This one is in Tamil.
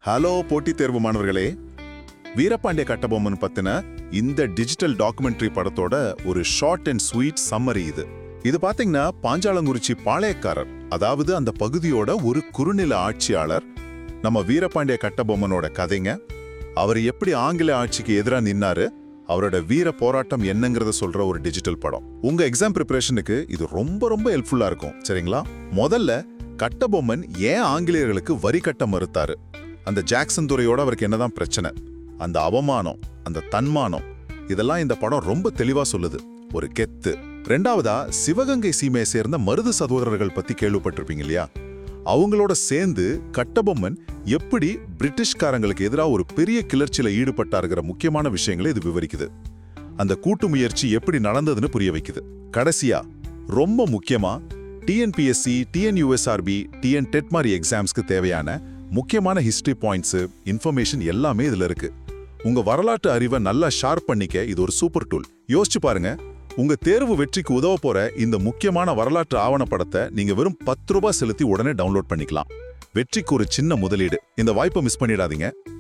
ஹலோ போட்டித் தேர்வு மாணவர்களே வீரபாண்டிய கட்டபொம்மன் பத்தின இந்த டிஜிட்டல் டாக்குமெண்ட்ரி படத்தோட ஒரு ஷார்ட் அண்ட் ஸ்வீட் சம்மரி இது இது பாத்தீங்கன்னா பாஞ்சாலங்குறிச்சி பாளையக்காரர் அதாவது அந்த பகுதியோட ஒரு குறுநில ஆட்சியாளர் நம்ம வீரபாண்டிய கட்டபொம்மனோட கதைங்க அவர் எப்படி ஆங்கில ஆட்சிக்கு எதிரா நின்னாரு அவரோட வீர போராட்டம் என்னங்கறத சொல்ற ஒரு டிஜிட்டல் படம் உங்க எக்ஸாம் ப்ரிப்பரேஷனுக்கு இது ரொம்ப ரொம்ப ஹெல்ப்ஃபுல்லா இருக்கும் சரிங்களா முதல்ல கட்டபொம்மன் ஏன் ஆங்கிலேயர்களுக்கு வரி கட்ட மறுத்தாரு அந்த ஜாக்சன் துறையோட அவருக்கு என்னதான் பிரச்சனை அந்த அவமானம் அந்த தன்மானம் இதெல்லாம் இந்த படம் ரொம்ப தெளிவா சொல்லுது ஒரு கெத்து ரெண்டாவதா சிவகங்கை சீமையை சேர்ந்த மருது சகோதரர்கள் பத்தி கேள்விப்பட்டிருப்பீங்க இல்லையா அவங்களோட சேர்ந்து கட்டபொம்மன் எப்படி பிரிட்டிஷ்காரங்களுக்கு எதிராக ஒரு பெரிய கிளர்ச்சியில ஈடுபட்டாருங்கிற முக்கியமான விஷயங்களை இது விவரிக்குது அந்த கூட்டு முயற்சி எப்படி நடந்ததுன்னு புரிய வைக்குது கடைசியா ரொம்ப முக்கியமா டிஎன்பிஎஸ்சி டிஎன்யூஎஸ்ஆர்பி டிஎன் டெட் மாதிரி எக்ஸாம்ஸ்க்கு தேவையான முக்கியமான ஹிஸ்டரி பாயிண்ட்ஸ் இன்ஃபர்மேஷன் எல்லாமே இதுல இருக்கு உங்க வரலாற்று அறிவை நல்லா ஷார்ப் பண்ணிக்க இது ஒரு சூப்பர் டூல் யோசிச்சு பாருங்க உங்க தேர்வு வெற்றிக்கு உதவ போற இந்த முக்கியமான வரலாற்று ஆவணப்படத்தை நீங்க வெறும் பத்து ரூபாய் செலுத்தி உடனே டவுன்லோட் பண்ணிக்கலாம் வெற்றிக்கு ஒரு சின்ன முதலீடு இந்த வாய்ப்பை மிஸ் பண்ணிடாதீங்க